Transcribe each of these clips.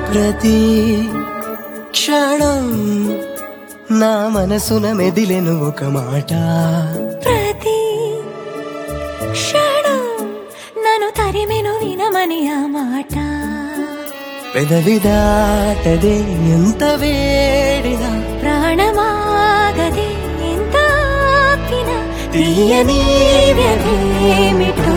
ప్రతి క్షణం నా మనసున మెదిలెను ఒక మాట ప్రతి క్షణం నన్ను తరిమెను వినమని ఆ మాట పెదవి దాటదే ఎంత వేడినా ప్రాణమాగదే ఎంత ఆపినా తీయని వ్యధేమిటో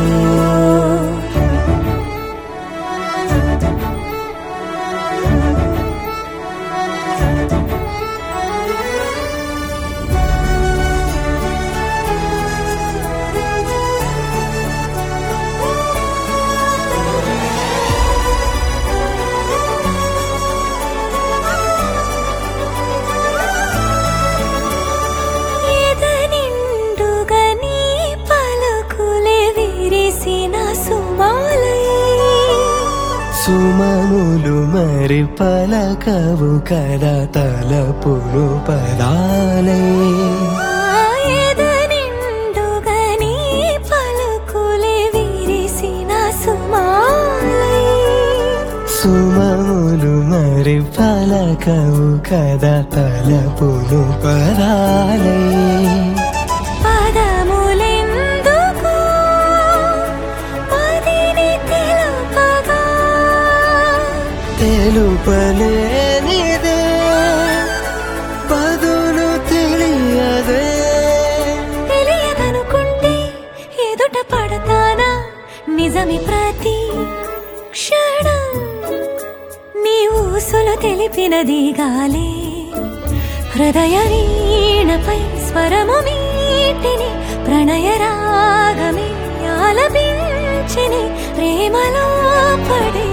ఎదనిండుగా నీ పలుకులే విరిసిన సుమాలై సుమములు మరి పలకవు కదా తలపులు పదాలే ఎదనిండుగా నీ పలుకులే విరిసిన సుమాలై సుమములు మరి పలకవు కదా తలపులు పదాలే పదములెందుకు పదిని తెలుపగా తెలుపలేనిదే పదులు తెలియదే తెలియదనుకుంటే ఎదుట పడతానా నిజమి ప్రతి క్షణం నీ ఊసులు తెలిపినది గాలే హృదయ వీణపై స్వరము మీటిని ప్రణయ రాగమే ఆలపించిని ప్రేమలో పడే